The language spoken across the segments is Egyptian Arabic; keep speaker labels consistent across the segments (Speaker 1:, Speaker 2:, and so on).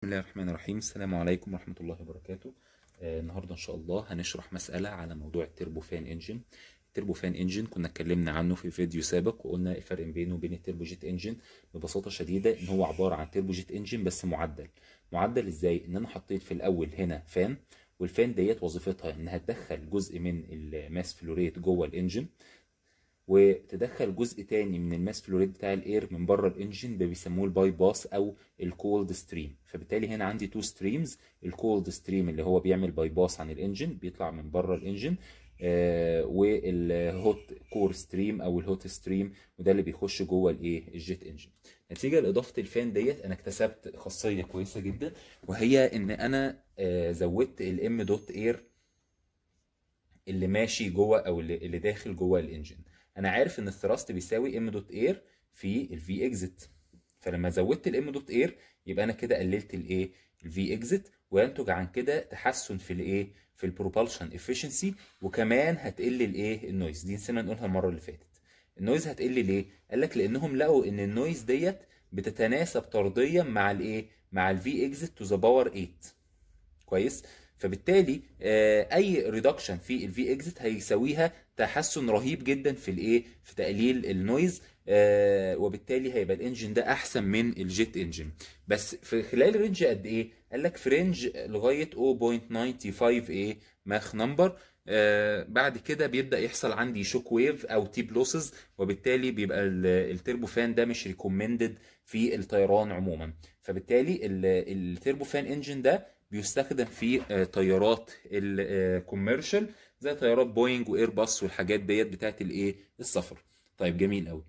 Speaker 1: بسم الله الرحمن الرحيم السلام عليكم ورحمة الله وبركاته آه النهاردة إن شاء الله هنشرح مسألة على موضوع التربوفان انجن التربوفان انجن كنا اتكلمنا عنه في فيديو سابق وقلنا الفرق بينه وبين التربوجيت انجن ببساطة شديدة ان هو عبارة عن تربوجيت انجن بس معدل معدل ازاي ان انا حطيت في الاول هنا فان والفان ديت وظيفتها انها تدخل جزء من الماس فلوريت جوه الانجن وتدخل جزء تاني من الماس فلوريت بتاع الاير من بره الانجن ده بيسموه الباي باس او الكولد ستريم فبالتالي هنا عندي تو ستريمز الكولد ستريم اللي هو بيعمل باي باس عن الانجن بيطلع من بره الانجن آه والهوت كور ستريم او الهوت ستريم وده اللي بيخش جوه الايه الجيت انجن نتيجه لاضافه الفان ديت انا اكتسبت خاصيه كويسه جدا وهي ان انا آه زودت الام دوت اير اللي ماشي جوه او اللي, اللي داخل جوه الانجن انا عارف ان الثراست بيساوي ام دوت اير في الفي اكزيت فلما زودت الام دوت اير يبقى انا كده قللت الايه الفي اكزيت وينتج عن كده تحسن في الايه في البروبالشن افشنسي وكمان هتقل الايه النويز دي نسينا نقولها المره اللي فاتت النويز هتقل ليه قال لك لانهم لقوا ان النويز ديت بتتناسب طرديا مع الايه مع الفي اكزيت تو ذا باور 8 كويس فبالتالي اي ريدكشن في الفي اكزيت هيساويها تحسن رهيب جدا في الايه في تقليل النويز آه وبالتالي هيبقى الانجن ده احسن من الجيت انجن بس في خلال رينج قد ايه قال لك في رينج لغايه 0.95 ايه ماخ نمبر آه بعد كده بيبدا يحصل عندي شوك ويف او تيب لوسز وبالتالي بيبقى التربوفان ده مش ريكومندد في الطيران عموما فبالتالي التربوفان انجن ده بيستخدم في طيارات الكوميرشال زي طيارات بوينج وايرباص والحاجات ديت بتاعت الايه السفر طيب جميل قوي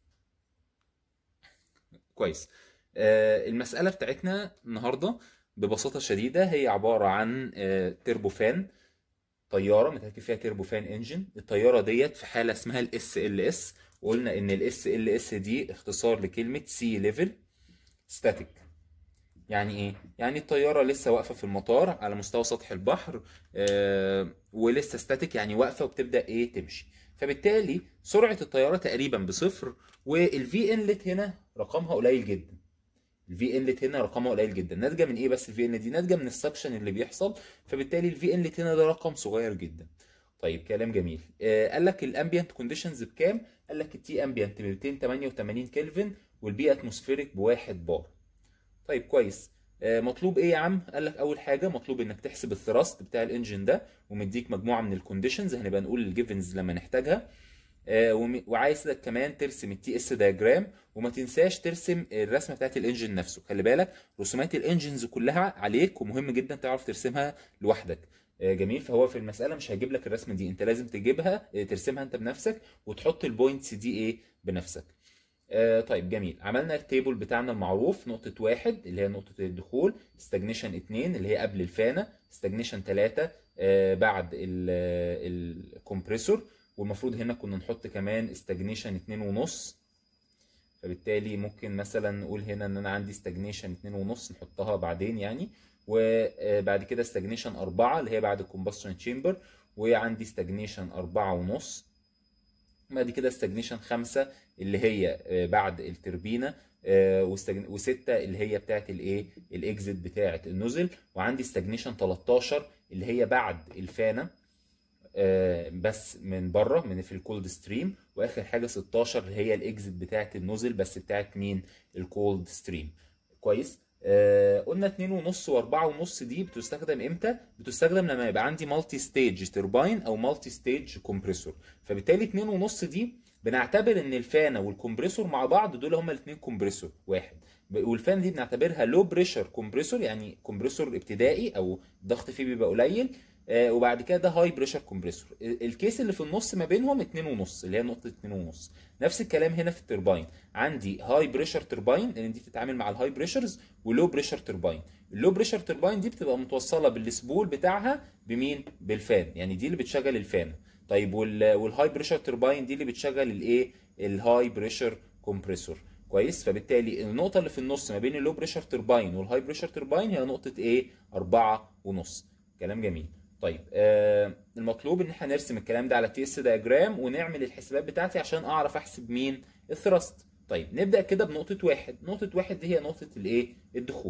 Speaker 1: كويس المساله بتاعتنا النهارده ببساطه شديده هي عباره عن تربوفان طياره متركب فيها تربوفان انجن الطياره ديت في حاله اسمها الاس ال اس وقلنا ان الاس ال اس دي اختصار لكلمه سي ليفل ستاتيك يعني ايه؟ يعني الطيارة لسه واقفة في المطار على مستوى سطح البحر آه ولسه ستاتيك يعني واقفة وبتبدأ ايه تمشي فبالتالي سرعة الطيارة تقريبا بصفر والفي انلت هنا رقمها قليل جدا الفي انلت هنا رقمها قليل جدا ناتجة من ايه بس الفي انلت دي ناتجة من السكشن اللي بيحصل فبالتالي الفي انلت هنا ده رقم صغير جدا طيب كلام جميل آه قال لك الامبيانت كونديشنز بكام قال لك التي امبيانت ب 288 كلفن والبي اتموسفيريك بواحد بار طيب كويس مطلوب ايه يا عم قال لك اول حاجه مطلوب انك تحسب الثراست بتاع الانجن ده ومديك مجموعه من الكونديشنز هنبقى نقول الجيفنز لما نحتاجها وعايزك كمان ترسم التي اس دايجرام وما تنساش ترسم الرسمه بتاعت الانجن نفسه خلي بالك رسومات الانجنز كلها عليك ومهم جدا تعرف ترسمها لوحدك جميل فهو في المساله مش هيجيب لك الرسمه دي انت لازم تجيبها ترسمها انت بنفسك وتحط البوينتس دي ايه بنفسك آه طيب جميل عملنا التيبل بتاعنا المعروف نقطة واحد اللي هي نقطة الدخول استجنيشن اتنين اللي هي قبل الفانة استجنيشن تلاتة آه بعد الكمبريسور والمفروض هنا كنا نحط كمان استجنيشن اتنين ونص فبالتالي ممكن مثلا نقول هنا ان انا عندي استجنيشن اتنين ونص نحطها بعدين يعني وبعد كده استجنيشن اربعة اللي هي بعد الكومبشن تشامبر وعندي استجنيشن اربعة ونص بعد كده استجنيشن خمسة اللي هي بعد التربينه وستة اللي هي بتاعت الايه الاكزيت بتاعت النزل وعندي استجنيشن 13 اللي هي بعد الفانه بس من بره من في الكولد ستريم واخر حاجه 16 اللي هي الاكزيت بتاعت النزل بس بتاعت مين الكولد ستريم كويس آه قلنا اتنين ونص واربعة ونص دي بتستخدم امتى؟ بتستخدم لما يبقى عندي مالتي ستيج ترباين او مالتي ستيج كومبريسور فبالتالي اتنين ونص دي بنعتبر ان الفانه والكمبريسور مع بعض دول هما الاثنين كومبريسور واحد والفان دي بنعتبرها لو بريشر كومبريسور يعني كومبريسور ابتدائي او الضغط فيه بيبقى قليل آه وبعد كده ده هاي بريشر كومبريسور الكيس اللي في النص ما بينهم اتنين ونص اللي هي نقطه اتنين ونص نفس الكلام هنا في الترباين عندي هاي بريشر ترباين لان دي بتتعامل مع الهاي بريشرز ولو بريشر ترباين اللو بريشر ترباين دي بتبقى متوصله بالسبول بتاعها بمين بالفان يعني دي اللي بتشغل الفان طيب والهاي بريشر ترباين دي اللي بتشغل الايه الهاي بريشر كومبريسور كويس فبالتالي النقطه اللي في النص ما بين اللو بريشر ترباين والهاي بريشر ترباين هي نقطه ايه أربعة ونص كلام جميل طيب آه المطلوب ان احنا نرسم الكلام ده على تي اس دايجرام ونعمل الحسابات بتاعتي عشان اعرف احسب مين الثرست طيب نبدا كده بنقطه واحد نقطه واحد دي هي نقطه الايه الدخول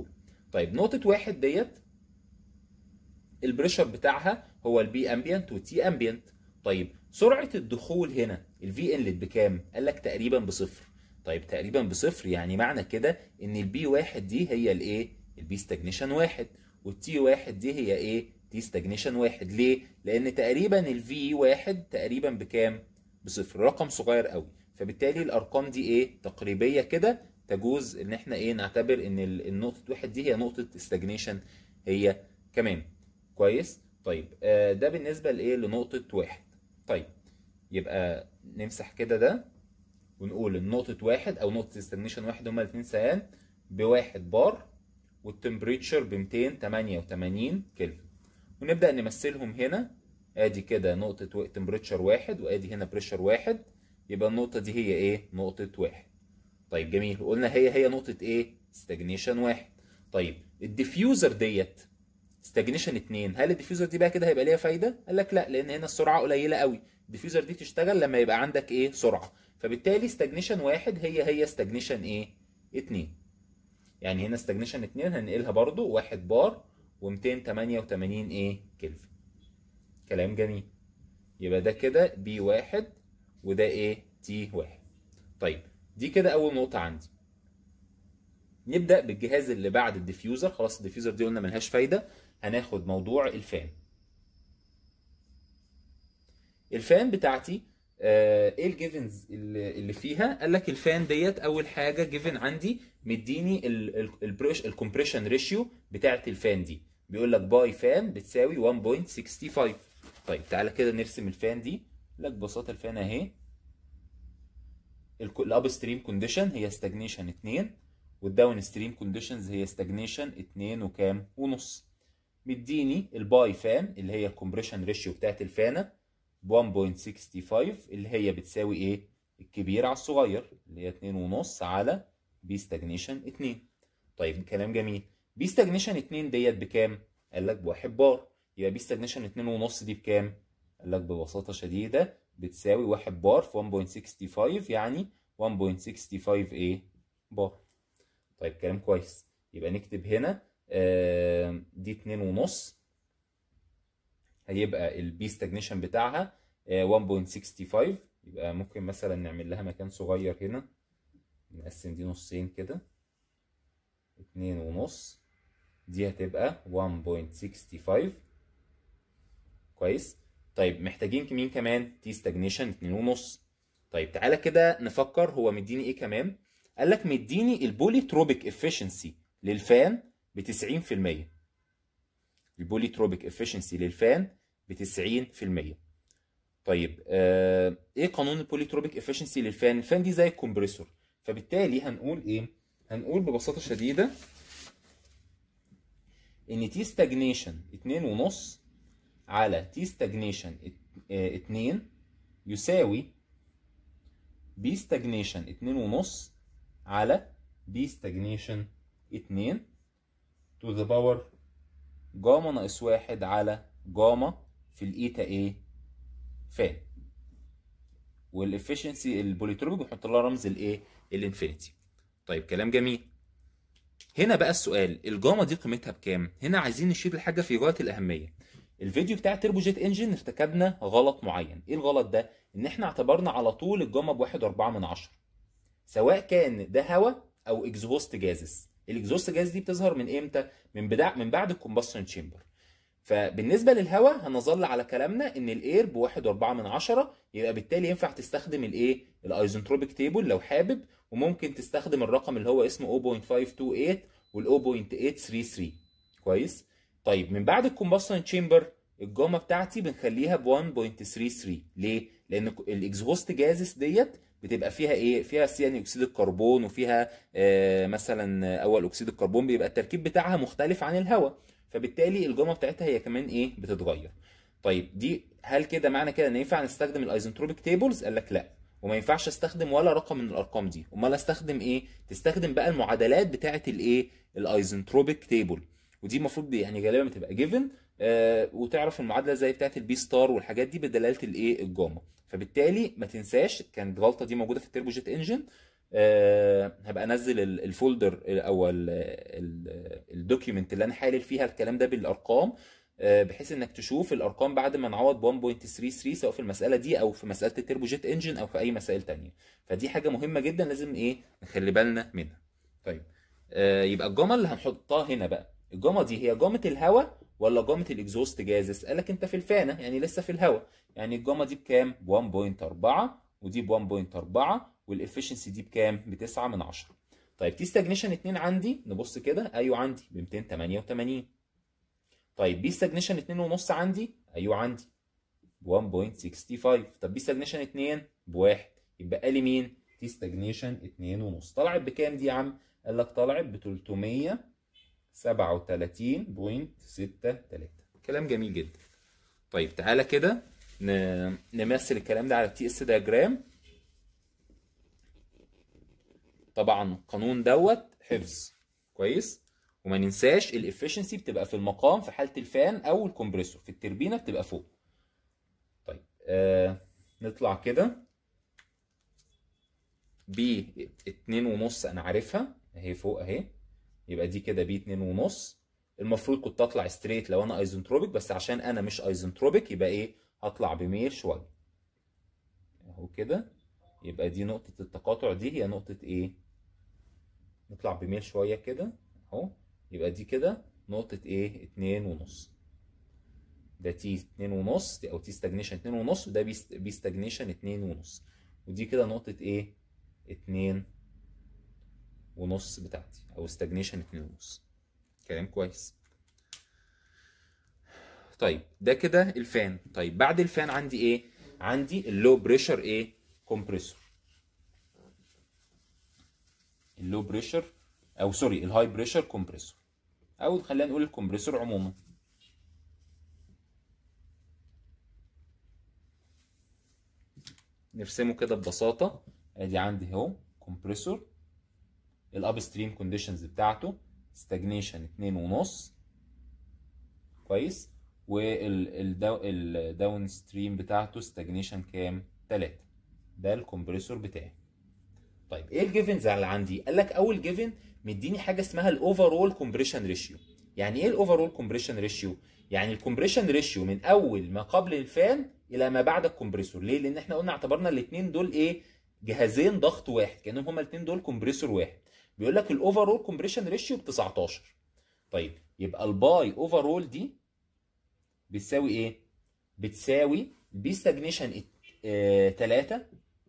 Speaker 1: طيب نقطه واحد ديت البريشر بتاعها هو البي امبيانت والتي امبيانت طيب سرعه الدخول هنا الفي انلت بكام قال لك تقريبا بصفر طيب تقريبا بصفر يعني معنى كده ان البي واحد دي هي الايه البي ستاجنيشن واحد والتي واحد دي هي ايه تي ستاجنيشن واحد ليه لان تقريبا الفي واحد تقريبا بكام بصفر رقم صغير قوي فبالتالي الارقام دي ايه تقريبيه كده تجوز ان احنا ايه نعتبر ان النقطه واحد دي هي نقطه استاجنيشن هي كمان كويس طيب آه ده بالنسبه لايه لنقطه واحد طيب يبقى نمسح كده ده ونقول النقطة واحد أو نقطة استجنيشن واحد هما الاتنين سيان بواحد بار والتمبريتشر ب 288 كلفن ونبدأ نمثلهم هنا ادي كده نقطة تمبريتشر واحد وادي هنا بريشر واحد يبقى النقطة دي هي ايه؟ نقطة واحد. طيب جميل قلنا هي هي نقطة ايه؟ استجنيشن واحد. طيب الديفيوزر ديت استجنيشن اتنين هل الديفيوزر دي بقى كده هيبقى ليها فايدة؟ قال لك لا لأن هنا السرعة قليلة قوي. الديفيوزر دي تشتغل لما يبقى عندك ايه؟ سرعة. فبالتالي استجنيشن واحد هي هي استجنيشن ايه؟ اتنين. يعني هنا استجنيشن اتنين هننقلها برضو واحد بار و288 ايه؟ كلفن. كلام جميل. يبقى ده كده بي واحد وده ايه؟ تي واحد. طيب دي كده أول نقطة عندي. نبدأ بالجهاز اللي بعد الديفيوزر، خلاص الديفيوزر دي قلنا ملهاش فايدة، هناخد موضوع الفان. الفان بتاعتي آه ايه الجيفنز اللي اللي فيها؟ قال لك الفان ديت أول حاجة جيفن عندي مديني الكompression ريشيو بتاعت الفان دي. بيقول لك باي فان بتساوي 1.65 طيب تعالى كده نرسم الفان دي لك ببساطه الفان اهي الاب ستريم كونديشن هي ستاجنيشن 2 والداون ستريم كونديشنز هي ستاجنيشن 2 وكام ونص مديني الباي فان اللي هي الكومبريشن ريشيو بتاعت الفانه ب 1.65 اللي هي بتساوي ايه الكبير على الصغير اللي هي 2 ونص على بي ستاجنيشن 2 طيب كلام جميل بي ستاجنيشن 2 ديت بكام قال لك بواحد بار يبقى بي ستاجنيشن 2 ونص دي بكام قال لك ببساطه شديده بتساوي 1 بار في 1.65 يعني 1.65 ايه بار طيب كلام كويس يبقى نكتب هنا آه دي 2 ونص هيبقى البي ستاجنيشن بتاعها آه 1.65 يبقى ممكن مثلا نعمل لها مكان صغير هنا نقسم دي نصين كده اتنين ونص دي هتبقى 1.65 كويس طيب محتاجين مين كمان تي ستاجنيشن اتنين ونص طيب تعالى كده نفكر هو مديني ايه كمان قال لك مديني البوليتروبيك افشنسي للفان ب 90% البوليتروبيك افشنسي للفان ب 90% طيب آه ايه قانون البوليتروبيك افشنسي للفان الفان دي زي الكمبريسور فبالتالي هنقول ايه هنقول ببساطه شديده ان تي ستاجنيشن 2 ونص على تي ستاجنيشن 2 يساوي بي ستاجنيشن 2 ونص على بي ستاجنيشن 2 تو ذا باور جاما ناقص واحد على جاما في الايتا ايه فان والافشنسي البوليتروبيك بنحط لها رمز الايه الانفينيتي طيب كلام جميل هنا بقى السؤال الجاما دي قيمتها بكام هنا عايزين نشير لحاجه في غايه الاهميه الفيديو بتاع تربو جيت انجن ارتكبنا غلط معين ايه الغلط ده ان احنا اعتبرنا على طول الجاما بواحد واربعة من عشرة سواء كان ده هواء او اكزهوست جازس الاكزهوست جاز دي بتظهر من امتى من بدع من بعد الكومبشن تشامبر فبالنسبه للهواء هنظل على كلامنا ان الاير بواحد واربعة من عشرة يبقى بالتالي ينفع تستخدم الايه الايزنتروبيك تيبل لو حابب وممكن تستخدم الرقم اللي هو اسمه 0.528 وال 0.833 كويس طيب من بعد الكومبشن تشامبر الجاما بتاعتي بنخليها ب 1.33 ليه لان الاكزهوست جازس ديت بتبقى فيها ايه فيها ثاني اكسيد الكربون وفيها آه مثلا اول اكسيد الكربون بيبقى التركيب بتاعها مختلف عن الهواء فبالتالي الجاما بتاعتها هي كمان ايه بتتغير طيب دي هل كده معنى كده ان ينفع نستخدم الايزنتروبيك تيبلز قال لك لا وما ينفعش استخدم ولا رقم من الارقام دي امال استخدم ايه تستخدم بقى المعادلات بتاعه الايه الايزنتروبيك تيبل ودي المفروض يعني غالبا بتبقى جيفن آه وتعرف المعادله زي بتاعه البي ستار والحاجات دي بدلاله الايه الجاما فبالتالي ما تنساش كانت الغلطه دي موجوده في التربو جيت انجن أه هبقى انزل ال- الفولدر او الدوكيومنت اللي انا حالل فيها الكلام ده بالارقام آه، بحيث انك تشوف الارقام بعد ما نعوض 1.33 سواء في المساله دي او في مساله التربو جيت انجن او في اي مسائل تانية فدي حاجه مهمه جدا لازم ايه نخلي بالنا منها طيب آه، يبقى الجامه اللي هنحطها هنا بقى الجامه دي هي جامه الهواء ولا جامه الاكزوست جازس قال لك انت في الفانه يعني لسه في الهواء يعني الجامه دي بكام ب 1.4 ودي ب 1.4 والافشنسي دي بكام ب 9 من 10 طيب تي ستاجنيشن 2 عندي نبص كده ايوه عندي ب 288 طيب بي ستاجنيشن 2 ونص عندي ايوه عندي ب 1.65 طب بي ستاجنيشن 2 بواحد يبقى لي مين تي ستاجنيشن 2 ونص طلعت بكام دي يا عم قال لك طلعت ب 337.63 كلام جميل جدا طيب تعالى كده ن- نمثل الكلام ده على التي اس دياجرام طبعا القانون دوت حفظ كويس وما ننساش الافشنسي بتبقى في المقام في حاله الفان او الكمبريسور في التربينه بتبقى فوق طيب آه نطلع كده بي اتنين ونص انا عارفها اهي فوق اهي يبقى دي كده بي اتنين ونص المفروض كنت اطلع ستريت لو انا ايزنتروبيك بس عشان انا مش ايزنتروبيك يبقى ايه هطلع بميل شويه اهو كده يبقى دي نقطة التقاطع دي هي نقطة ايه نطلع بميل شوية كده اهو يبقى دي كده نقطة ايه اتنين ونص ده تي اتنين ونص او تي ستاجنيشن اتنين ونص وده بي بي ستاجنيشن اتنين ونص ودي كده نقطة ايه اتنين ونص بتاعتي او ستاجنيشن اتنين ونص كلام كويس طيب ده كده الفان طيب بعد الفان عندي ايه عندي اللو بريشر ايه كومبريسور اللو بريشر او سوري الهاي بريشر كومبريسور او خلينا نقول الكمبريسور عموما نرسمه كده ببساطه ادي عندي اهو كومبريسور الاب ستريم كونديشنز بتاعته ستاجنيشن اتنين ونص كويس والداون ستريم بتاعته ستاجنيشن كام 3 ده الكمبريسور بتاعي طيب ايه الجيفنز اللي عندي قال لك اول جيفن مديني حاجه اسمها الاوفرول كومبريشن ريشيو يعني ايه الاوفرول كومبريشن ريشيو يعني الكومبريشن ريشيو من اول ما قبل الفان الى ما بعد الكمبريسور ليه لان احنا قلنا اعتبرنا الاثنين دول ايه جهازين ضغط واحد كانهم هما الاثنين دول كومبريسور واحد بيقول لك الاوفرول كومبريشن ريشيو ب 19 طيب يبقى الباي اوفرول دي بتساوي ايه بتساوي بي ستاجنيشن 3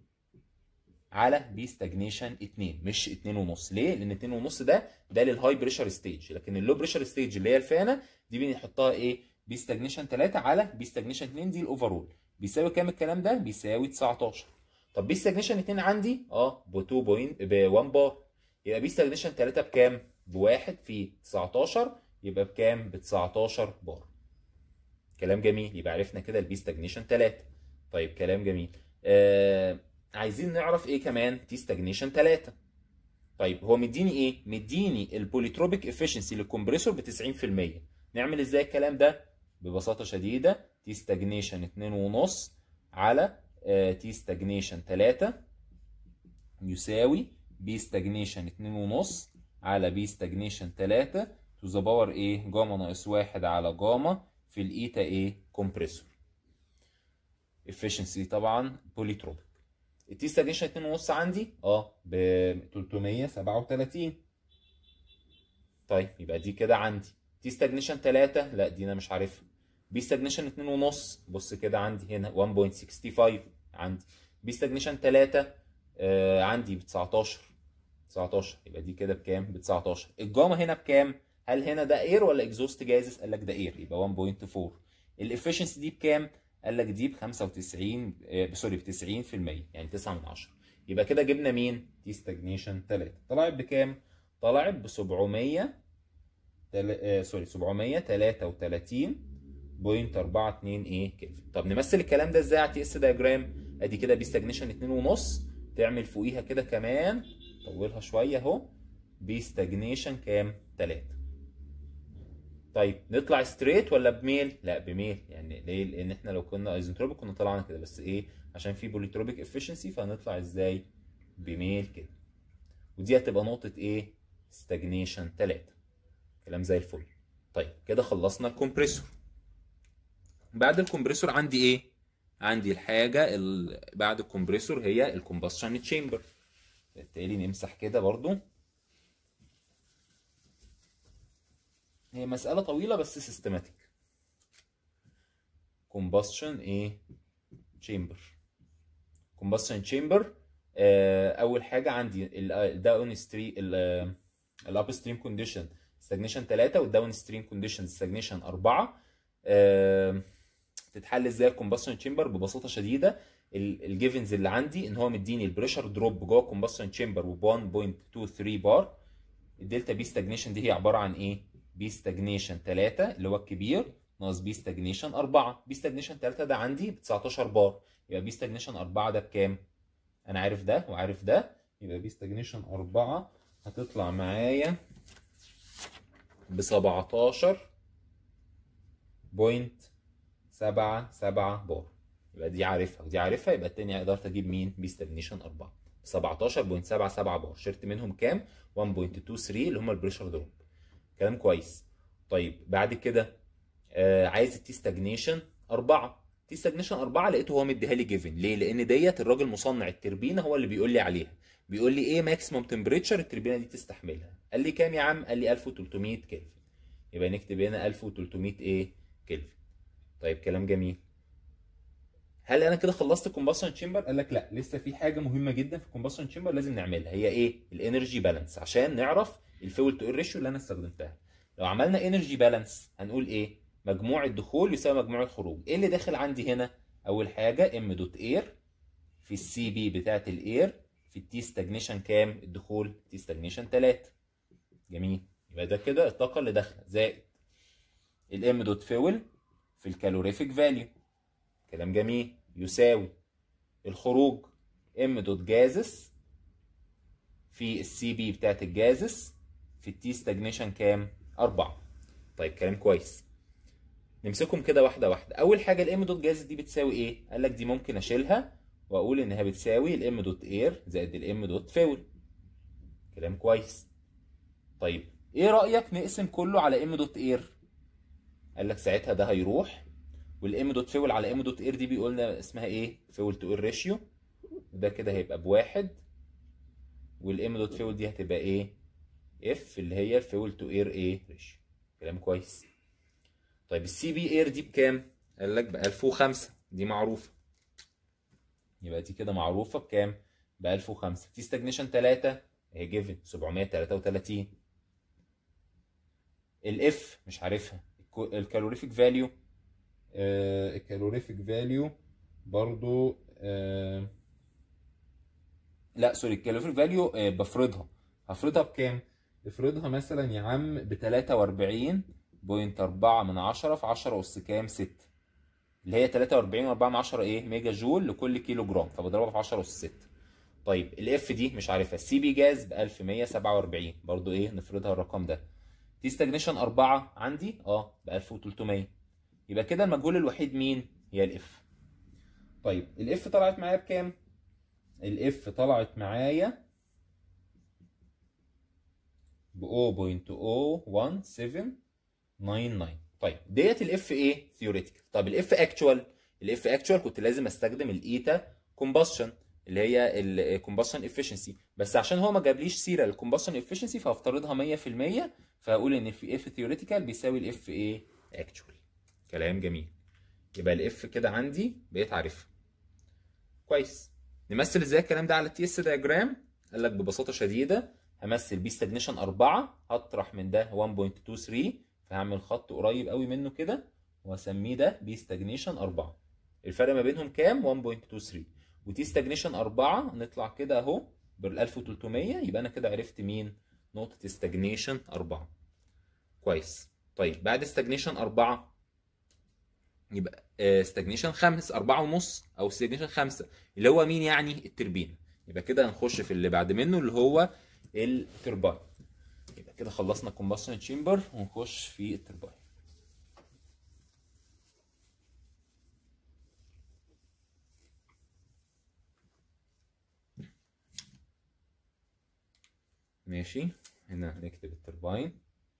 Speaker 1: على بي ستاجنيشن 2 مش 2 ونص ليه لان 2 ونص ده ده للهاي بريشر ستيج لكن اللو بريشر ستيج اللي هي الفانه دي بنحطها ايه بي ستاجنيشن 3 على بي ستاجنيشن 2 دي الاوفرول بيساوي كام الكلام ده بيساوي 19 طب بي ستاجنيشن 2 عندي اه ب 2 بوينت ب 1 بار يبقى بي ستاجنيشن 3 بكام بواحد في 19 يبقى بكام ب 19 بار كلام جميل يبقى عرفنا كده البي ستاجنيشن 3 طيب كلام جميل آه عايزين نعرف ايه كمان تي ستاجنيشن 3 طيب هو مديني ايه مديني البوليتروبيك افشنسي للكمبريسور ب 90% نعمل ازاي الكلام ده ببساطه شديده تي ستاجنيشن 2.5 على آه تي ستاجنيشن 3 يساوي بي ستاجنيشن 2.5 على بي ستاجنيشن 3 تو ذا باور ايه جاما ناقص 1 على جاما في الايتا ايه كومبريسور efficiency طبعا بوليتروبيك التي ستاجنيشن 2.5 عندي اه ب 337 طيب يبقى دي كده عندي تي ستاجنيشن 3 لا دي انا مش عارفها بي ستاجنيشن 2.5 بص كده عندي هنا 1.65 عندي بي ستاجنيشن 3 آه عندي ب 19 19 يبقى دي كده بكام ب 19 الجاما هنا بكام هل هنا ده اير ولا اكزوست جازس قال لك ده اير يبقى 1.4 الافشنسي دي بكام قال لك دي ب 95 آه سوري ب 90% يعني 9 من 10 يبقى كده جبنا مين تي ستاجنيشن 3 طلعت بكام طلعت ب 700 تل... آه سوري 733.42 ايه كلفن طب نمثل الكلام ده ازاي على تي اس دايجرام ادي كده بي ستاجنيشن 2.5 تعمل فوقيها كده كمان طولها شويه اهو بي ستاجنيشن كام 3 طيب نطلع ستريت ولا بميل؟ لا بميل يعني ليه؟ لان احنا لو كنا ايزنتروبيك كنا طلعنا كده بس ايه عشان في بوليتروبيك افشنسي فهنطلع ازاي؟ بميل كده ودي هتبقى نقطه ايه ستاجنيشن 3 كلام زي الفل طيب كده خلصنا الكمبريسور بعد الكمبريسور عندي ايه عندي الحاجه ال... بعد الكمبريسور هي الكومبشن تشامبر بالتالي نمسح كده برضو هي مسألة طويلة بس سيستماتيك combustion ايه chamber combustion chamber آه اول حاجة عندي الداون ستريم الاب ستريم كونديشن stagnation 3 والداون ستريم كونديشن stagnation 4 آه تتحل ازاي الكومبشن تشامبر ببساطه شديده الجيفنز اللي عندي ان هو مديني البريشر دروب جوه الكومبشن تشامبر ب 1.23 بار الدلتا بي ستاجنيشن دي هي عباره عن ايه بي ستاجنيشن 3 اللي هو الكبير ناقص بي ستاجنيشن 4 بي ستاجنيشن 3 ده عندي ب 19 بار يبقى بي ستاجنيشن 4 ده بكام انا عارف ده وعارف ده يبقى بي ستاجنيشن 4 هتطلع معايا ب 17 بوينت سبعة سبعة بار يبقى دي عارفها ودي عارفها يبقى التانية قدرت اجيب مين بي ستاجنيشن 4 17.77 بار شلت منهم كام 1.23 اللي هم البريشر دروب كلام كويس طيب بعد كده آه عايز التي ستاجنيشن 4 تي ستاجنيشن 4 لقيته هو مديها لي جيفن ليه لان ديت الراجل مصنع التربينه هو اللي بيقول لي عليها بيقول لي ايه ماكسيموم تمبريتشر التربينه دي تستحملها قال لي كام يا عم قال لي 1300 كلفن يبقى نكتب هنا 1300 ايه كلفن طيب كلام جميل هل انا كده خلصت الكومبشن تشامبر قال لك لا لسه في حاجه مهمه جدا في الكومبشن تشامبر لازم نعملها هي ايه الانرجي بالانس عشان نعرف الفيول تو اير ريشيو اللي انا استخدمتها لو عملنا انرجي بالانس هنقول ايه مجموع الدخول يساوي مجموع الخروج ايه اللي داخل عندي هنا اول حاجه ام دوت اير في السي بي بتاعه الاير في التي ستاجنيشن كام الدخول تي ستاجنيشن 3 جميل يبقى ده كده الطاقه اللي داخله زائد الام دوت فيول في الكالوريفيك فاليو كلام جميل يساوي الخروج ام دوت جازس في السي بي بتاعت الجازس في التي ستاجنيشن كام 4 طيب كلام كويس نمسكهم كده واحده واحده اول حاجه الام دوت جازس دي بتساوي ايه قال لك دي ممكن اشيلها واقول انها بتساوي الام دوت اير زائد الام دوت فيول كلام كويس طيب ايه رايك نقسم كله على ام دوت اير قال لك ساعتها ده هيروح والام دوت فيول على ام دوت اير دي بيقولنا اسمها ايه فيول تو اير ريشيو وده كده هيبقى بواحد والام دوت فيول دي هتبقى ايه اف اللي هي الفيول تو اير ايه ريشيو كلام كويس طيب السي بي اير دي بكام قال لك ب 1005 دي معروفه يبقى دي كده معروفه بكام ب 1005 تي ستاجنيشن 3 هي جيفن 733 الاف مش عارفها الكالوريفيك فاليو آه الكالوريفيك فاليو برضو آه لا سوري الكالوريفيك فاليو آه بفرضها هفرضها بكام؟ افرضها مثلا يا عم ب 43.4 من 10 في 10 اس كام 6 اللي هي 43.4 من 10 ايه ميجا جول لكل كيلو جرام فبضربها في 10 اس 6 طيب الاف دي مش عارفها السي بي جاز ب 1147 برضو ايه نفرضها الرقم ده تي ستاجنيشن 4 عندي اه ب 1300 يبقى كده المجهول الوحيد مين هي الاف طيب الاف طلعت معايا بكام الاف طلعت معايا ب 0.01799 طيب ديت الاف ايه ثيوريتيكال طب الاف اكتوال الاف اكتوال كنت لازم استخدم الايتا كومبشن اللي هي الكومبشن افشنسي بس عشان هو ما جابليش سيره للكومبشن افشنسي فهفترضها 100% فهقول ان في اف ثيوريتيكال بيساوي الاف ايه اكتوال كلام جميل يبقى الاف كده عندي بقيت عارفها كويس نمثل ازاي الكلام ده على التي اس دياجرام قال لك ببساطه شديده همثل بي ستاجنيشن 4 هطرح من ده 1.23 فهعمل خط قريب قوي منه كده واسميه ده بي ستاجنيشن 4 الفرق ما بينهم كام 1.23 وتي ستاجنيشن 4 نطلع كده اهو بال 1300 يبقى انا كده عرفت مين نقطه ستاجنيشن 4 كويس طيب بعد ستاجنيشن 4 يبقى ستاجنيشن 5 4 ونص او ستاجنيشن 5 اللي هو مين يعني التربين يبقى كده هنخش في اللي بعد منه اللي هو الترباين يبقى كده خلصنا الكومبشن تشامبر ونخش في الترباين ماشي هنا هنكتب الترباين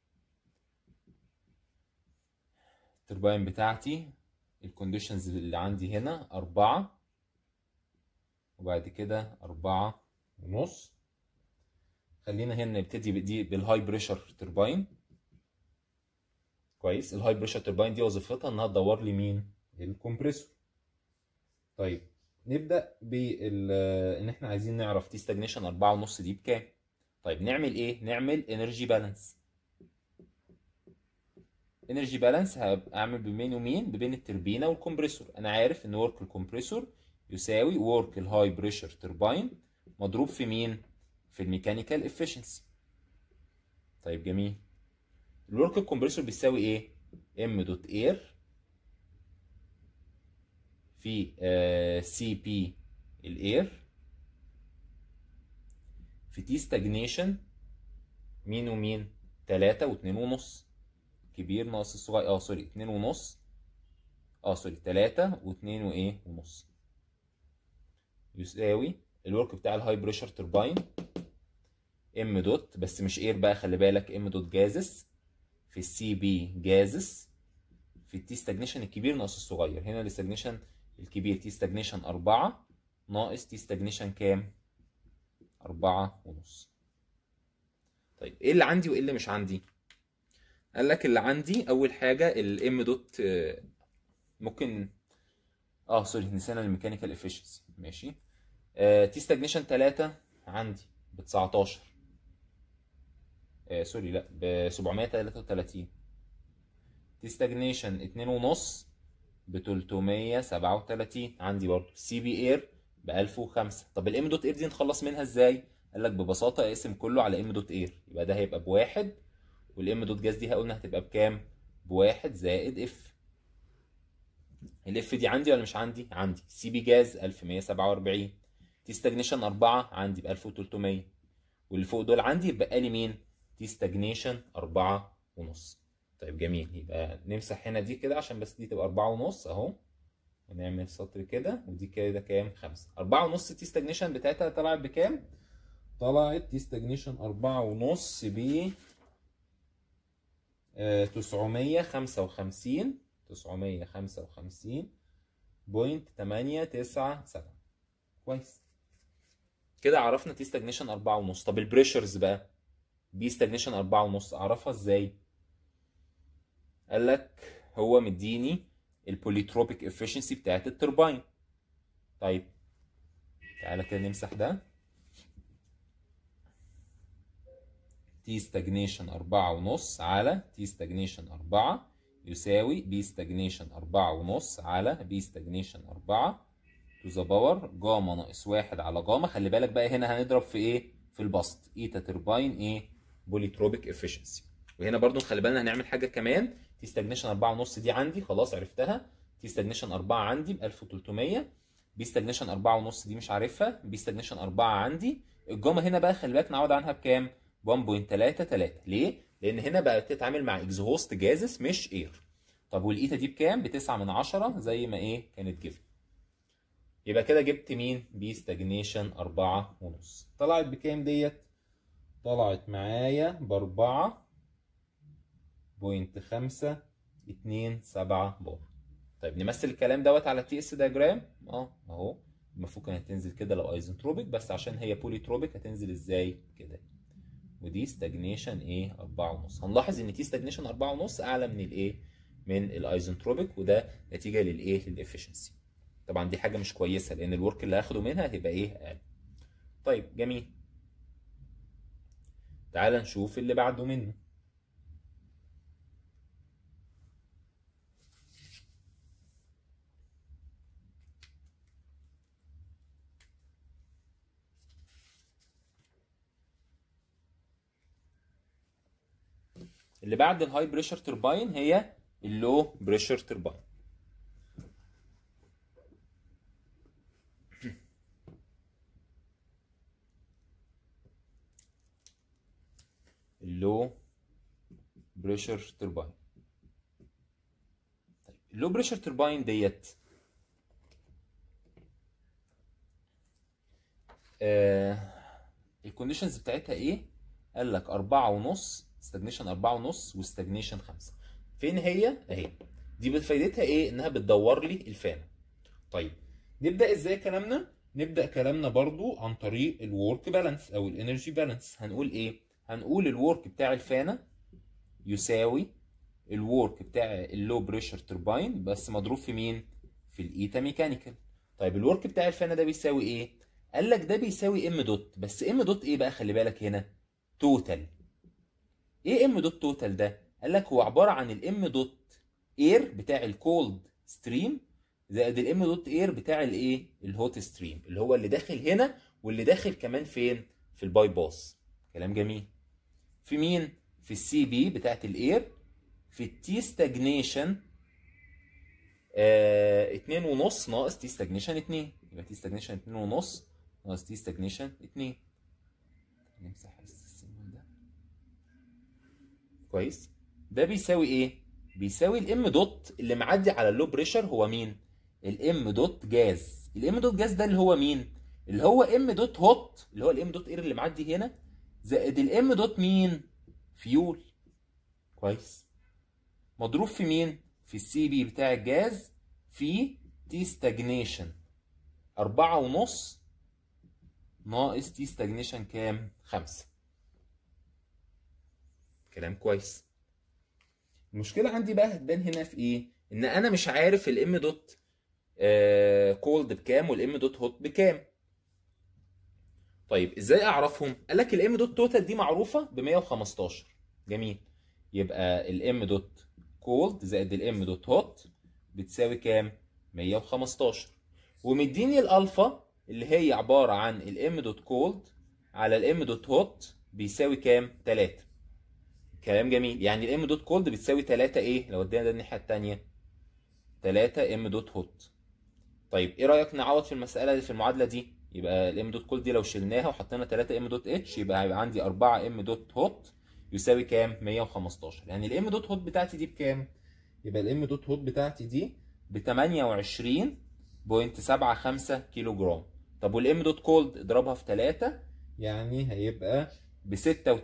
Speaker 1: الترباين بتاعتي الكونديشنز اللي عندي هنا أربعة وبعد كده أربعة ونص خلينا هنا نبتدي بدي بالهاي بريشر ترباين كويس الهاي بريشر ترباين دي وظيفتها انها تدور لي مين الكمبريسور طيب نبدا بال ان احنا عايزين نعرف تي ستاجنيشن 4.5 دي بكام طيب نعمل ايه نعمل انرجي بالانس انرجي بالانس هبقى اعمل بين ومين بين التربينه والكمبريسور انا عارف ان ورك الكمبريسور يساوي ورك الهاي بريشر ترباين مضروب في مين في الميكانيكال افشنسي طيب جميل الورك الكمبريسور بيساوي ايه ام دوت اير في سي بي الاير في تي ستاجنيشن مين ومين تلاتة واتنين ونص كبير ناقص الصغير اه سوري اتنين ونص اه سوري تلاتة واتنين وايه ونص يساوي الورك بتاع الهاي بريشر ترباين ام دوت بس مش اير بقى خلي بالك ام دوت جازس في السي بي جازس في التي ستاجنيشن الكبير ناقص الصغير هنا الاستاجنيشن الكبير تي ستاجنيشن أربعة ناقص تي ستاجنيشن كام؟ أربعة ونص طيب ايه اللي عندي وايه اللي مش عندي؟ قال لك اللي عندي أول حاجة الام دوت آه، ممكن اه سوري نسينا الميكانيكال افشنسي ماشي آه تي ستاجنيشن 3 عندي ب 19 آه سوري لا ب 733 تي ستاجنيشن 2 ونص ب 337 عندي برضه سي بي اير ب 1005 طب الام دوت اير دي نخلص منها ازاي؟ قال لك ببساطه اقسم كله على ام دوت اير يبقى ده هيبقى بواحد والام دوت جاز دي قلنا هتبقى بكام؟ بواحد زائد اف الاف دي عندي ولا مش عندي؟ عندي سي بي جاز 1147 تي ستاجنيشن 4 عندي ب 1300 واللي فوق دول عندي يبقى لي مين؟ تي ستاجنيشن 4 ونص طيب جميل يبقى نمسح هنا دي كده عشان بس دي تبقى 4 ونص اهو ونعمل سطر كده ودي كده كام؟ 5 4 ونص تي ستاجنيشن بتاعتها طلعت بكام؟ طلعت تي ستاجنيشن 4 ونص ب آه، 955 955 بوينت 897 كويس كده عرفنا تي ستاجنيشن 4 ونص طب البريشرز بقى بي ستاجنيشن 4 ونص اعرفها ازاي قال لك هو مديني البوليتروبيك افشنسي بتاعت الترباين طيب تعالى كده نمسح ده تي ستاجنيشن أربعة ونص على تي ستاجنيشن أربعة يساوي بي ستاجنيشن أربعة ونص على بي ستاجنيشن أربعة تو ذا باور جاما ناقص واحد على جاما خلي بالك بقى هنا هنضرب في ايه؟ في البسط ايتا ترباين ايه؟ بوليتروبيك افشنسي وهنا برضو خلي بالنا هنعمل حاجة كمان تي ستاجنيشن أربعة ونص دي عندي خلاص عرفتها تي ستاجنيشن أربعة عندي ب 1300 بي ستاجنيشن أربعة ونص دي مش عارفها بي ستاجنيشن أربعة عندي الجاما هنا بقى خلي بالك نعوض عنها بكام؟ 1.33 ليه؟ لأن هنا بقى بتتعامل مع اكزهوست جازس مش اير طب والايتا دي بكام؟ ب 9 من 10 زي ما ايه كانت جيفن يبقى كده جبت مين؟ بي ستاجنيشن أربعة ونص طلعت بكام ديت؟ طلعت معايا بأربعة بوينت خمسة اتنين سبعة بار طيب نمثل الكلام دوت على تي اس دياجرام اه اهو المفروض كانت هتنزل كده لو ايزنتروبيك بس عشان هي بوليتروبيك هتنزل ازاي كده ودي ستاجنيشن ايه أربعة ونص هنلاحظ ان تي ستاجنيشن أربعة ونص اعلى من الايه من الايزنتروبيك وده نتيجه للايه للافشنسي طبعا دي حاجه مش كويسه لان الورك اللي هاخده منها هيبقى ايه اقل طيب جميل تعال نشوف اللي بعده منه اللي بعد الهاي بريشر ترباين هي اللو بريشر ترباين اللو بريشر ترباين طيب اللو بريشر ترباين ديت آه الكونديشنز بتاعتها ايه قال لك أربعة ونص ستاجنيشن أربعة ونص وستاجنيشن خمسة فين هي؟ أهي دي فايدتها إيه؟ إنها بتدور لي الفانة طيب نبدأ إزاي كلامنا؟ نبدأ كلامنا برضو عن طريق الورك بالانس أو الانرجي بالانس هنقول إيه؟ هنقول الورك بتاع الفانة يساوي الورك بتاع اللو بريشر ترباين بس مضروب في مين؟ في الايتا ميكانيكال طيب الورك بتاع الفانة ده بيساوي ايه؟ قال لك ده بيساوي ام دوت بس ام دوت ايه بقى خلي بالك هنا؟ توتال ايه ام دوت توتال ده؟ قال لك هو عبارة عن الام دوت اير بتاع الكولد ستريم زائد الام دوت اير بتاع الايه؟ الهوت ستريم اللي هو اللي داخل هنا واللي داخل كمان فين؟ في الباي باس كلام جميل في مين؟ في السي بي بتاعت الاير في التي ستاجنيشن آه اتنين ونص ناقص تي ستاجنيشن اتنين يبقى تي ستاجنيشن اتنين ونص ناقص تي ستاجنيشن اتنين نمسح السيمبل ده كويس ده بيساوي ايه؟ بيساوي الام دوت اللي معدي على اللو بريشر هو مين؟ الام دوت جاز الام دوت جاز ده اللي هو مين؟ اللي هو ام دوت هوت اللي هو الام دوت اير اللي معدي هنا زائد الام دوت مين؟ فيول كويس مضروب في مين؟ في السي بي بتاع الجاز في تي ستاجنيشن أربعة ونص ناقص تي ستاجنيشن كام؟ خمسة كلام كويس المشكلة عندي بقى هتبان هنا في ايه؟ ان انا مش عارف الام دوت آه كولد بكام والام دوت هوت بكام طيب ازاي اعرفهم؟ قال لك الام دوت توتال دي معروفة ب 115 جميل يبقى الام دوت كولد زائد الام دوت هوت بتساوي كام؟ 115 ومديني الالفا اللي هي عباره عن الام دوت كولد على الام دوت هوت بيساوي كام؟ 3 كلام جميل يعني الام دوت كولد بتساوي 3 ايه؟ لو ادينا ده الناحيه الثانيه 3 ام دوت هوت طيب ايه رايك نعوض في المساله دي في المعادله دي؟ يبقى الام دوت كولد دي لو شلناها وحطينا 3 ام دوت اتش يبقى هيبقى عندي 4 ام دوت هوت يساوي كام؟ 115 يعني الام دوت هوت بتاعتي دي بكام؟ يبقى الام دوت هوت بتاعتي دي ب 28.75 كيلو جرام طب والام دوت كولد اضربها في 3 يعني هيبقى ب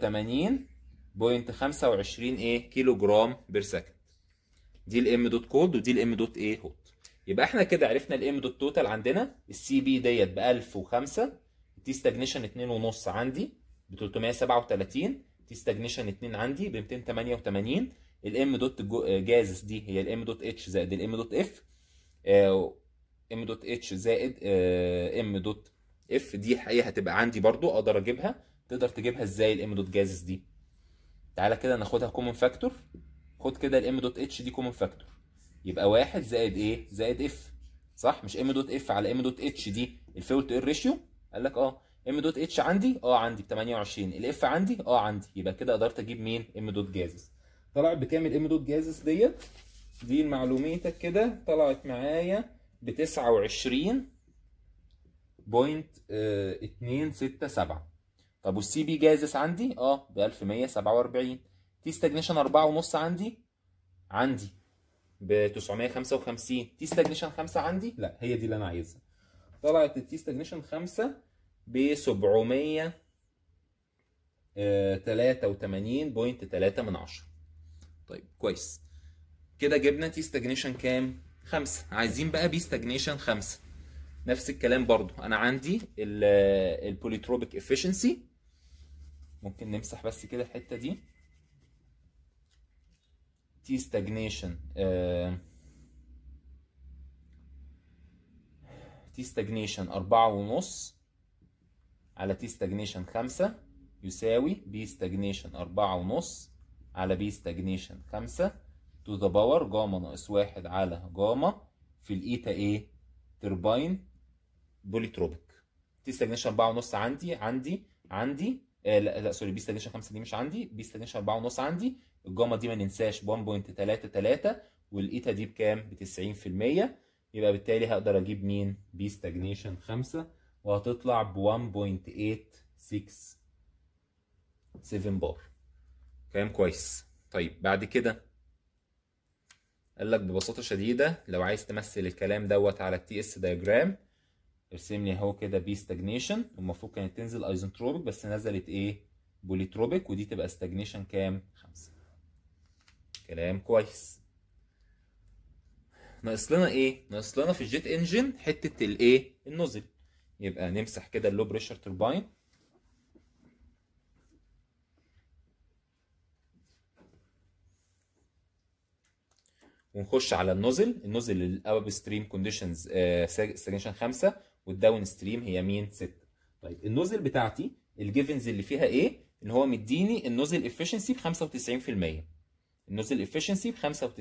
Speaker 1: 86.25 ايه كيلو جرام بير سكند دي الام دوت كولد ودي الام دوت ايه هوت يبقى احنا كده عرفنا الام دوت توتال عندنا السي بي ديت ب 1005 التي ستاجنيشن 2.5 عندي ب 337 تي ستاجنيشن 2 عندي ب 288 الام دوت جازس دي هي الام دوت اتش زائد الام دوت اف ام دوت اتش زائد ام دوت اف دي هي هتبقى عندي برضو اقدر اجيبها تقدر تجيبها ازاي الام دوت جازس دي تعالى كده ناخدها كومن فاكتور خد كده الام دوت اتش دي كومن فاكتور يبقى واحد زائد ايه زائد اف صح مش ام دوت اف على ام دوت اتش دي الفيول تو اير ريشيو قال لك اه ام دوت اتش عندي اه عندي ب 28 الاف عندي اه عندي يبقى كده قدرت اجيب مين ام دوت جازس طلعت بكام الام دوت جازس ديت دي معلوميتك كده طلعت معايا ب 29 بوينت 267 طب والسي بي جازس عندي اه ب 1147 تي ستاجنيشن 4.5 عندي عندي ب 955 تي ستاجنيشن 5 عندي لا هي دي اللي انا عايزها طلعت التي ستاجنيشن 5 ب 700 83.3 من 10 طيب كويس كده جبنا تي ستاجنيشن كام؟ 5 عايزين بقى بي ستاجنيشن 5 نفس الكلام برضو انا عندي البوليتروبيك افشنسي ممكن نمسح بس كده الحته دي تي ستاجنيشن تي ستاجنيشن أربعة ونص على تي ستاجنيشن خمسة يساوي بي ستاجنيشن أربعة ونص على بي ستاجنيشن خمسة تو ذا باور جاما ناقص واحد على جاما في الإيتا إيه ترباين بوليتروبيك تي ستاجنيشن أربعة ونص عندي عندي عندي آه لا لا سوري بي ستاجنيشن خمسة دي مش عندي بي ستاجنيشن أربعة ونص عندي الجاما دي ما ننساش 1.33 والإيتا دي بكام؟ ب 90% يبقى بالتالي هقدر أجيب مين؟ بي ستاجنيشن 5 وهتطلع ب 1.867 بار كلام كويس طيب بعد كده قال لك ببساطة شديدة لو عايز تمثل الكلام دوت على التي اس دايجرام ارسم لي اهو كده بي ستاجنيشن والمفروض كانت تنزل ايزنتروبيك بس نزلت ايه؟ بوليتروبيك ودي تبقى ستاجنيشن كام 5 كلام كويس ناقص لنا ايه ناقص لنا في الجيت انجن حته الايه النوزل يبقى نمسح كده اللو بريشر توربين ونخش على النوزل النوزل الاب ستريم كونديشنز ستاجنيشن 5 والداون ستريم هي مين 6 طيب النوزل بتاعتي الجيفنز اللي فيها ايه ان هو مديني النوزل افشنسي ب 95% النوزل افشنسي ب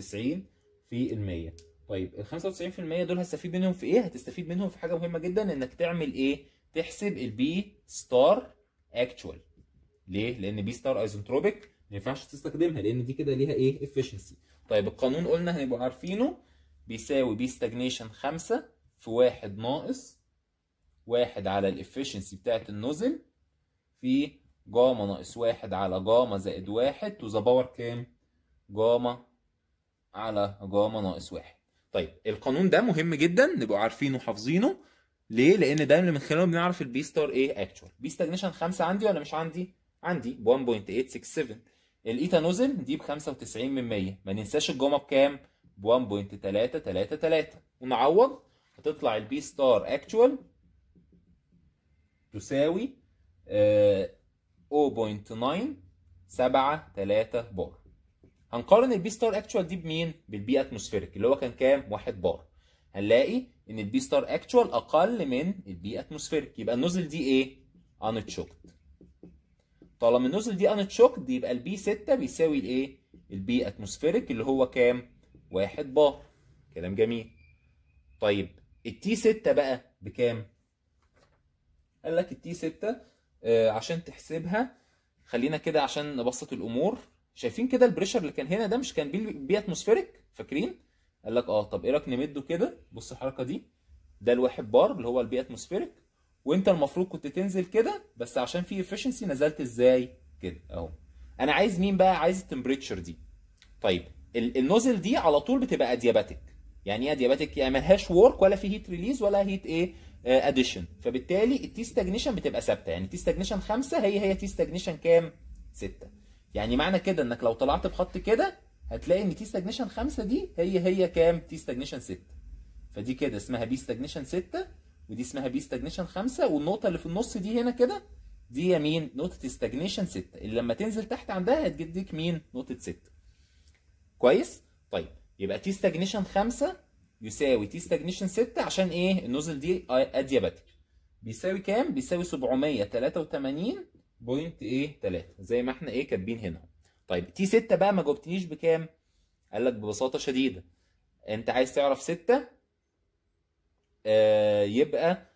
Speaker 1: 95% طيب ال 95% دول هتستفيد منهم في ايه هتستفيد منهم في حاجه مهمه جدا انك تعمل ايه تحسب البي ستار اكتوال ليه لان بي ستار ايزنتروبيك ما ينفعش تستخدمها لان دي كده ليها ايه افشنسي طيب القانون قلنا هنبقى عارفينه بيساوي بي ستاجنيشن 5 في واحد ناقص واحد على الافشنسي بتاعت النوزل في جاما ناقص واحد على جاما زائد واحد تو ذا باور كام؟ جاما على جاما ناقص واحد. طيب القانون ده مهم جدا نبقوا عارفينه وحافظينه ليه؟ لأن ده اللي من خلاله بنعرف البي ستار ايه اكتوال. بي ستاجنيشن 5 عندي ولا مش عندي؟ عندي ب 1.867 الايتا نوزل دي ب 95 من 100 ما ننساش الجاما بكام؟ ب 1.333 ونعوض هتطلع البي ستار اكتوال تساوي آه 0.973 بار هنقارن البي ستار اكتوال دي بمين بالبي اتموسفيريك اللي هو كان كام 1 بار هنلاقي ان البي ستار اكتوال اقل من البي اتموسفيريك يبقى النوزل دي ايه انتشوكت طالما النوزل دي انتشوكت يبقى البي 6 بيساوي الايه البي اتموسفيريك اللي هو كام 1 بار كلام جميل طيب التي 6 بقى بكام قال لك التي 6 آه عشان تحسبها خلينا كده عشان نبسط الامور شايفين كده البريشر اللي كان هنا ده مش كان بي, بي اتموسفيريك فاكرين قال لك اه طب ايه رايك نمده كده بص الحركه دي ده الواحد بار اللي هو البي اتموسفيريك وانت المفروض كنت تنزل كده بس عشان في افشنسي نزلت ازاي كده اهو انا عايز مين بقى عايز التمبريتشر دي طيب النوزل دي على طول بتبقى ادياباتيك يعني ايه ادياباتيك يعني ملهاش وورك ولا في هيت ريليز ولا هيت ايه اديشن فبالتالي التي ستاجنيشن بتبقى ثابته يعني تي ستاجنيشن 5 هي هي تي ستاجنيشن كام 6 يعني معنى كده انك لو طلعت بخط كده هتلاقي ان تي ستاجنيشن 5 دي هي هي كام تي ستاجنيشن 6 فدي كده اسمها بي ستاجنيشن 6 ودي اسمها بي ستاجنيشن 5 والنقطه اللي في النص دي هنا كده دي هي مين نقطه ستاجنيشن 6 اللي لما تنزل تحت عندها هتجدك مين نقطه 6 كويس طيب يبقى تي ستاجنيشن 5 يساوي تي ستاجنيشن 6 عشان ايه النوزل دي ادياباتيك بيساوي كام بيساوي 783 بوينت ايه 3 زي ما احنا ايه كاتبين هنا طيب تي 6 بقى ما جاوبتنيش بكام قال لك ببساطه شديده انت عايز تعرف 6 آه يبقى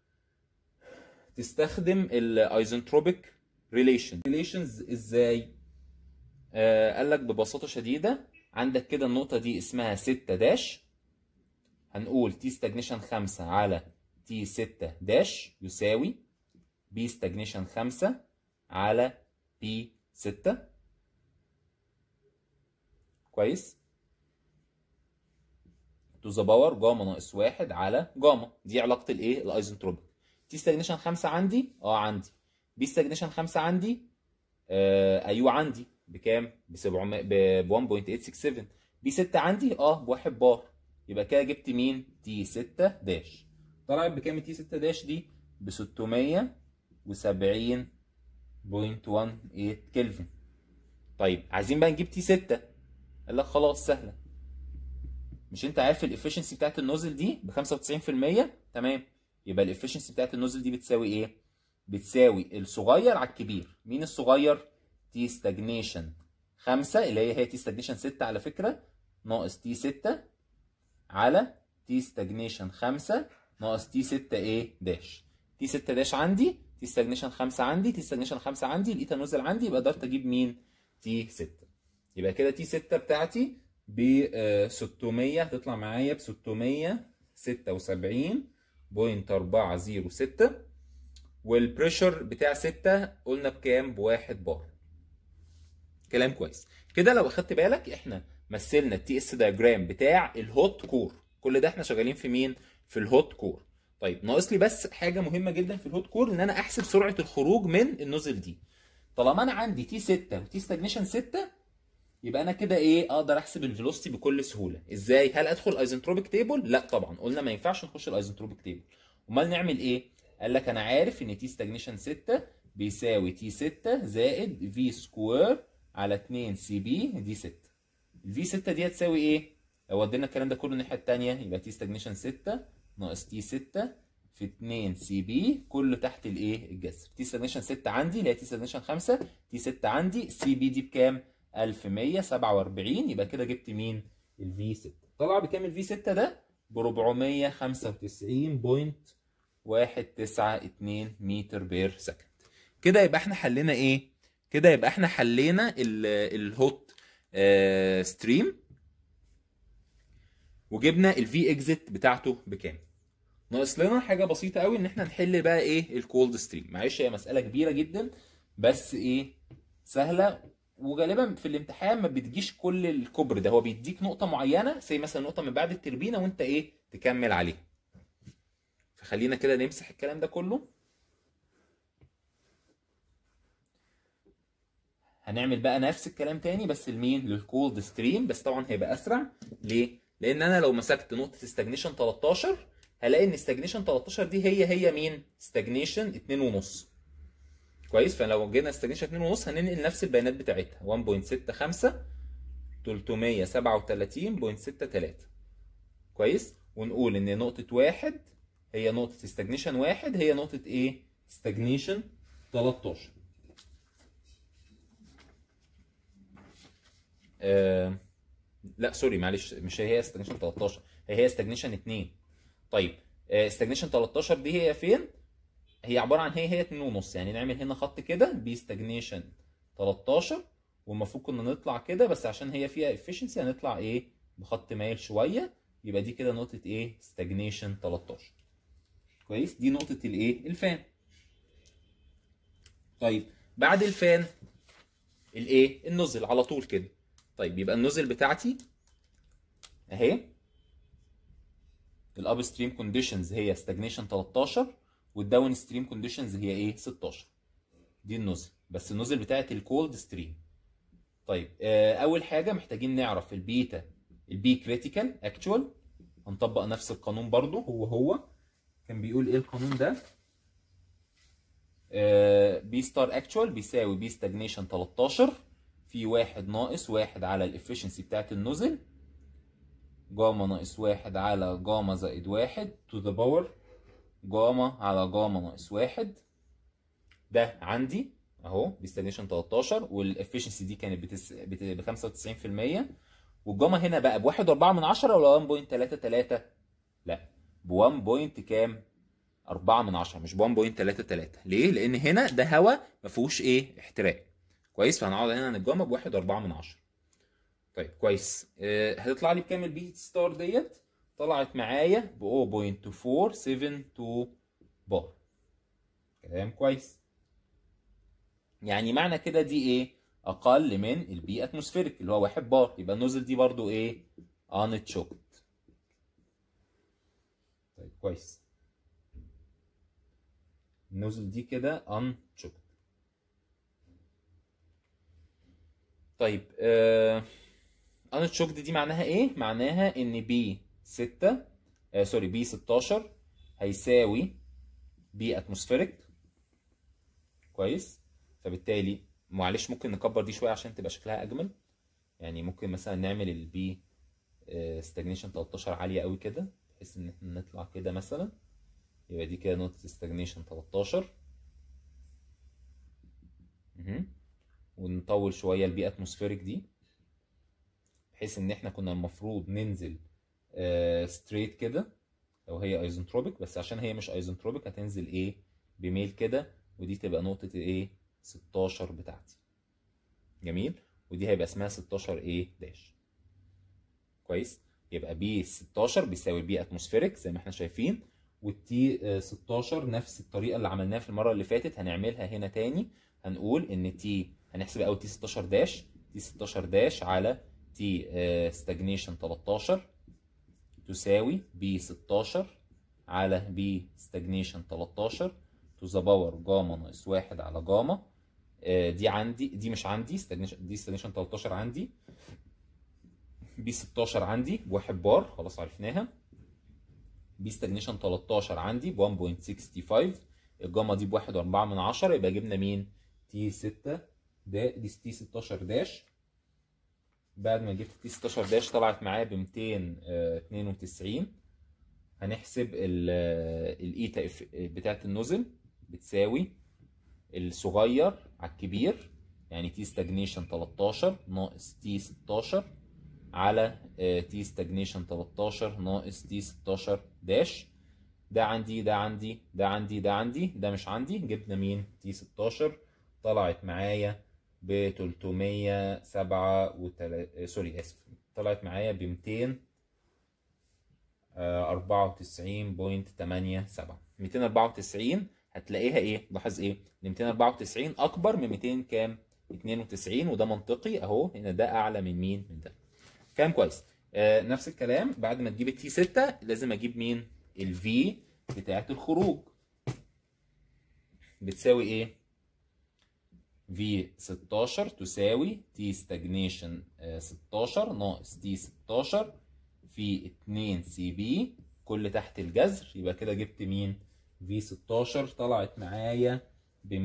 Speaker 1: تستخدم الايزنتروبيك ريليشن ريليشنز ازاي آه قال لك ببساطه شديده عندك كده النقطه دي اسمها 6 داش هنقول تي ستاجنيشن 5 على تي 6 داش يساوي بي ستاجنيشن 5 على بي 6 كويس تو ذا باور جاما ناقص 1 على جاما دي علاقه الايه الايزنتروبيك تي ستاجنيشن 5 عندي اه عندي بي ستاجنيشن 5 عندي آه ايوه عندي بكام ب 700 ب 1.867 بي 6 عندي اه بواحد بار يبقى كده جبت مين تي 6 داش طلعت بكام تي 6 داش دي ب 670.18 كلفن طيب عايزين بقى نجيب تي 6 قال لك خلاص سهله مش انت عارف الافشنسي بتاعت النوزل دي ب 95% تمام يبقى الافشنسي بتاعت النوزل دي بتساوي ايه بتساوي الصغير على الكبير مين الصغير تي ستاجنيشن 5 اللي هي هي تي ستاجنيشن 6 على فكره ناقص تي 6 على تي ستاجنيشن 5 ناقص تي 6 ايه داش تي 6 داش عندي تي ستاجنيشن 5 عندي تي ستاجنيشن 5 عندي الايتا نوزل عندي يبقى قدرت اجيب مين تي 6 يبقى كده تي 6 بتاعتي ب 600 هتطلع معايا ب 676.406 والبريشر بتاع 6 قلنا بكام بواحد بار كلام كويس كده لو اخدت بالك احنا مثلنا التي اس دايجرام بتاع الهوت كور كل ده احنا شغالين في مين في الهوت كور طيب ناقص لي بس حاجه مهمه جدا في الهوت كور ان انا احسب سرعه الخروج من النوزل دي طالما انا عندي تي 6 وتي ستاجنيشن 6 يبقى انا كده ايه اقدر احسب الفيلوسيتي بكل سهوله ازاي هل ادخل ايزنتروبيك تيبل لا طبعا قلنا ما ينفعش نخش الايزنتروبيك تيبل امال نعمل ايه قال لك انا عارف ان تي ستاجنيشن 6 بيساوي تي 6 زائد في سكوير على 2 سي بي دي 6 الفي 6 دي هتساوي ايه لو ودينا الكلام ده كله الناحيه الثانيه يبقى تي ستاجنيشن 6 ناقص تي 6 في 2 سي بي كله تحت الايه الجذر تي ستاجنيشن 6 عندي اللي هي تي ستاجنيشن 5 تي 6 عندي سي بي دي بكام 1147 يبقى كده جبت مين الفي 6 طلع بكام الفي 6 ده ب 495.192 متر بير سكند كده يبقى احنا حلينا ايه كده يبقى احنا حلينا الهوت آه ستريم وجبنا الفي اكزيت بتاعته بكام ناقص لنا حاجه بسيطه قوي ان احنا نحل بقى ايه الكولد ستريم معلش هي مساله كبيره جدا بس ايه سهله وغالبا في الامتحان ما بتجيش كل الكبر ده هو بيديك نقطه معينه زي مثلا نقطه من بعد التربينه وانت ايه تكمل عليها فخلينا كده نمسح الكلام ده كله هنعمل بقى نفس الكلام تاني بس لمين للكولد ستريم بس طبعا هيبقى اسرع ليه لان انا لو مسكت نقطه استجنيشن 13 هلاقي ان استجنيشن 13 دي هي هي مين استجنيشن 2 ونص كويس فلو جينا استجنيشن 2 ونص هننقل نفس البيانات بتاعتها 1.65 337.63 كويس ونقول ان نقطه واحد هي نقطه استجنيشن واحد هي نقطه ايه استجنيشن 13 آه لا سوري معلش مش هي استجنيشن 13 هي هي استجنيشن 2 طيب استجنيشن 13 دي هي فين هي عباره عن هي هي 2 ونص يعني نعمل هنا خط كده باستجنيشن 13 والمفروض كنا نطلع كده بس عشان هي فيها efficiency هنطلع ايه بخط مايل شويه يبقى دي كده نقطه ايه استجنيشن 13 كويس دي نقطه الايه الفان طيب بعد الفان الايه النزل على طول كده طيب يبقى النزل بتاعتي اهي الاب ستريم كونديشنز هي ستاجنيشن 13 والداون ستريم كونديشنز هي ايه 16 دي النزل بس النزل بتاعت الكولد ستريم طيب آه اول حاجه محتاجين نعرف البيتا البي كريتيكال اكتوال هنطبق نفس القانون برضو هو هو كان بيقول ايه القانون ده بي ستار اكتوال بيساوي بي ستاجنيشن 13 في واحد ناقص واحد على الافشنسي بتاعت النزل جاما ناقص واحد على جاما زائد واحد to the power جاما على جاما ناقص واحد ده عندي اهو بيستجنيشن 13 والافشنسي دي كانت بتس... بت... ب 95% والجاما هنا بقى بواحد واربعة من عشرة ولا 1.33 لا ب 1. كام 4 من 10 مش ب 1.33 ليه؟ لأن هنا ده هواء ما فيهوش إيه؟ احتراق كويس فهنقعد هنا عن الجاما بواحد واربعة من عشرة طيب كويس أه هتطلع لي بكام البي ستار ديت طلعت معايا ب 0.2472 بار كلام كويس يعني معنى كده دي ايه اقل من البي اتموسفيريك اللي هو 1 بار يبقى النوزل دي برضو ايه unchoked طيب كويس النوزل دي كده unchoked طيب آه unchoked دي معناها ايه معناها ان بي 6 آه سوري بي 16 هيساوي بي اتموسفيريك كويس فبالتالي معلش ممكن نكبر دي شويه عشان تبقى شكلها اجمل يعني ممكن مثلا نعمل البي ستاجنيشن 13 عاليه قوي كده بحيث ان احنا نطلع كده مثلا يبقى دي كده نقطه ستاجنيشن 13 مه. ونطول شويه البي اتموسفيريك دي بحيث ان احنا كنا المفروض ننزل ستريت كده لو هي ايزنتروبيك بس عشان هي مش ايزنتروبيك هتنزل ايه بميل كده ودي تبقى نقطه ايه 16 بتاعتي جميل ودي هيبقى اسمها 16 ايه داش كويس يبقى بي 16 بيساوي بي اتموسفيريك زي ما احنا شايفين والتي 16 نفس الطريقه اللي عملناها في المره اللي فاتت هنعملها هنا تاني هنقول ان تي هنحسب اول تي 16 داش تي 16 داش على تي ستاجنيشن 13 تساوي بي 16 على بي ستاجنيشن 13 تو ذا باور جاما ناقص واحد على جاما آه، دي عندي دي مش عندي stagnation- دي ستاجنيشن 13 عندي بي 16 عندي بواحد بار خلاص عرفناها بي ستاجنيشن 13 عندي ب 1.65 الجاما دي بواحد وأربعة من عشرة يبقى جبنا مين؟ تي 6 ده دي تي 16 داش بعد ما جبت تي 16 داش طلعت معايا ب 292 هنحسب الايتا بتاعت النزل بتساوي الصغير على الكبير يعني تي ستاجنيشن 13 ناقص تي 16 على تي ستاجنيشن 13 ناقص تي 16 داش ده عندي ده عندي ده عندي ده عندي ده مش عندي جبنا مين تي 16 طلعت معايا ب 307 سوري اسف طلعت معايا ب 200 94.87 294 هتلاقيها ايه لاحظ ايه ان 294 اكبر من 200 كام 92 وده منطقي اهو هنا ده اعلى من مين من ده كلام كويس آه نفس الكلام بعد ما تجيب التي 6 لازم اجيب مين الفي بتاعت الخروج بتساوي ايه في 16 تساوي تي ستاجنيشن 16 ناقص تي 16 في 2 سي بي كل تحت الجذر يبقى كده جبت مين في 16 طلعت معايا ب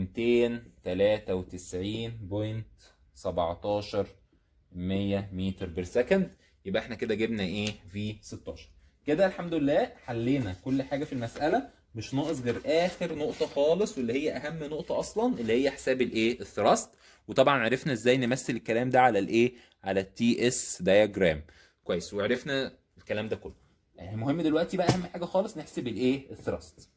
Speaker 1: 293.17 100 متر بير سكند يبقى احنا كده جبنا ايه في 16 كده الحمد لله حلينا كل حاجه في المساله مش ناقص غير اخر نقطه خالص واللي هي اهم نقطه اصلا اللي هي حساب الايه الثراست وطبعا عرفنا ازاي نمثل الكلام ده على الايه على التي اس دايجرام كويس وعرفنا الكلام ده كله المهم دلوقتي بقى اهم حاجه خالص نحسب الايه الثراست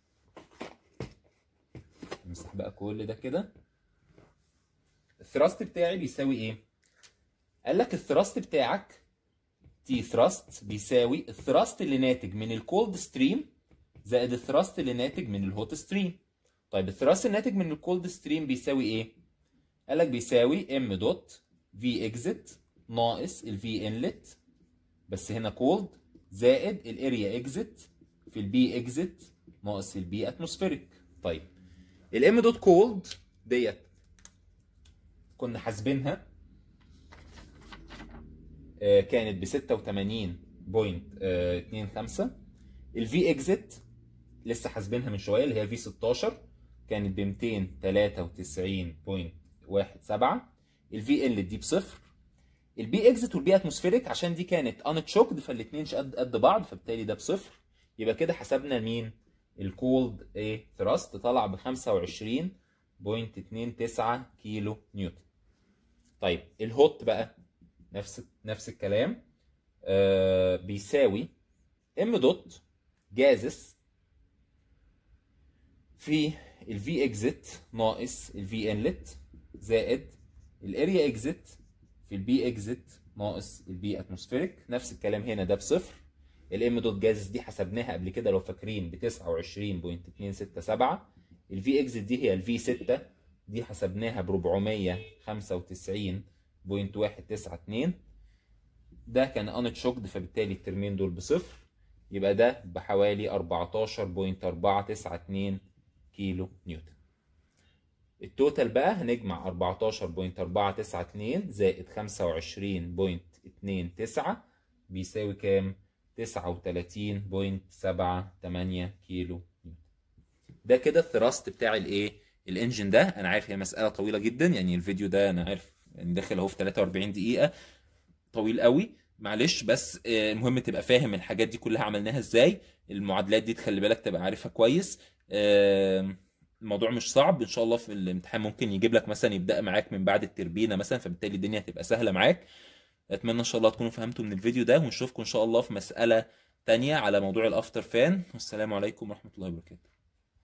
Speaker 1: نمسح بقى كل ده كده الثراست بتاعي بيساوي ايه قال لك الثراست بتاعك تي ثراست بيساوي الثراست اللي ناتج من الكولد ستريم زائد الثراست اللي ناتج من الهوت ستريم طيب الثراست الناتج من الكولد ستريم بيساوي ايه قال لك بيساوي ام دوت في اكزيت ناقص الفي انلت بس هنا كولد زائد الاريا اكزيت في البي اكزيت ناقص البي اتموسفيريك طيب الام دوت كولد ديت كنا حاسبينها آه، كانت ب 86.25 الفي اكزيت لسه حاسبينها من شويه اللي هي الفي 16 كانت ب 293.17 الفي ال دي بصفر البي اكزيت والبي اتموسفيريك عشان دي كانت ان تشوكد فالاثنين قد قد بعض فبالتالي ده بصفر يبقى كده حسبنا مين الكولد ايه ثراست طلع ب 25.29 كيلو نيوتن طيب الهوت بقى نفس نفس الكلام آه بيساوي ام دوت جازس في الفي اكزيت ناقص الفي انلت زائد الاريا اكزيت في البي اكزيت ناقص البي اتموسفيريك نفس الكلام هنا ده بصفر الام دوت جازس دي حسبناها قبل كده لو فاكرين ب 29.267 الفي اكزيت دي هي الفي 6 دي حسبناها ب 495.192 ده كان ان تشوكد فبالتالي الترمين دول بصفر يبقى ده بحوالي 14.492 كيلو نيوتن التوتال بقى هنجمع 14.492 زائد 25.29 بيساوي كام 39.78 كيلو نيوتن ده كده الثراست بتاع الايه الانجن ده انا عارف هي مساله طويله جدا يعني الفيديو ده انا عارف يعني داخل اهو في 43 دقيقه طويل قوي معلش بس آه، المهم تبقى فاهم الحاجات دي كلها عملناها ازاي المعادلات دي تخلي بالك تبقى عارفها كويس آه، الموضوع مش صعب ان شاء الله في الامتحان ممكن يجيب لك مثلا يبدا معاك من بعد التربينه مثلا فبالتالي الدنيا هتبقى سهله معاك اتمنى ان شاء الله تكونوا فهمتوا من الفيديو ده ونشوفكم ان شاء الله في مساله تانية على موضوع الافتر فان والسلام عليكم ورحمه الله وبركاته